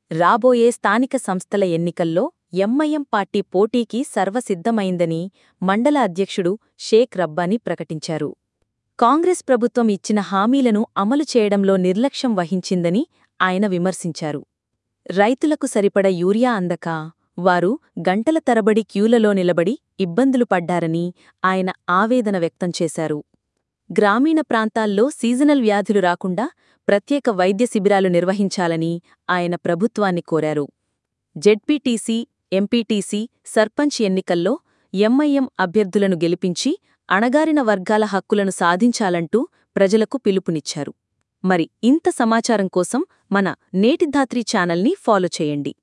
రాబోయే స్థానిక సంస్థల ఎన్నికల్లో ఎంఐఎం పార్టీ పోటీకి సర్వసిద్ధమైందని మండల అధ్యక్షుడు షేక్ రబ్బానీ ప్రకటించారు కాంగ్రెస్ ప్రభుత్వం ఇచ్చిన హామీలను అమలు చేయడంలో నిర్లక్ష్యం వహించిందని ఆయన విమర్శించారు రైతులకు సరిపడ యూరియా అందక వారు గంటల తరబడి క్యూలలో నిలబడి ఇబ్బందులు పడ్డారని ఆయన ఆవేదన వ్యక్తం చేశారు గ్రామీణ ప్రాంతాల్లో సీజనల్ వ్యాధులు రాకుండా ప్రత్యేక వైద్య శిబిరాలు నిర్వహించాలని ఆయన ప్రభుత్వాన్ని కోరారు జెడ్పీటీసీ ఎంపీటీసీ సర్పంచ్ ఎన్నికల్లో ఎంఐఎం అభ్యర్థులను గెలిపించి అణగారిన వర్గాల హక్కులను సాధించాలంటూ ప్రజలకు పిలుపునిచ్చారు మరి ఇంత సమాచారం కోసం మన నేటిధాత్రి ఛానల్ని ఫాలో చేయండి